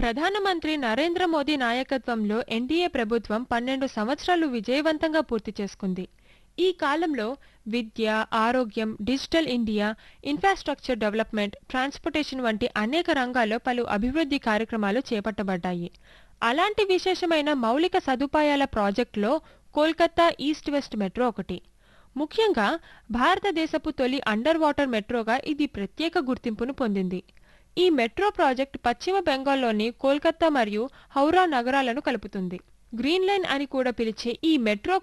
ప్రధానమంత్రి నరేంద్ర మోదీ నాయకత్వంలో ఎన్డీఏ ప్రభుత్వం పన్నెండు సంవత్సరాలు విజయవంతంగా పూర్తి చేసుకుంది ఈ కాలంలో విద్య ఆరోగ్యం digital India infrastructure development transportation వంటి అనేక రంగాల్లో పలు అభివృద్ధి కార్యక్రమాలు చేపట్టబడ్డాయి అలాంటి విశేషమైన మౌలిక సదుపాయాల ప్రాజెక్టులో కోల్కతా ఈస్ట్ వెస్ట్ మెట్రో ఒకటి ముఖ్యంగా భారతదేశపు తొలి అండర్ వాటర్ మెట్రోగా ఇది ప్రత్యేక గుర్తింపును పొందింది ఈ మెట్రో ప్రాజెక్ట్ పశ్చిమ బెంగాల్లోని కోల్కతా మరియు హౌరా నగరాలను కలుపుతుంది గ్రీన్ లైన్ అని కూడా పిలిచే ఈ మెట్రో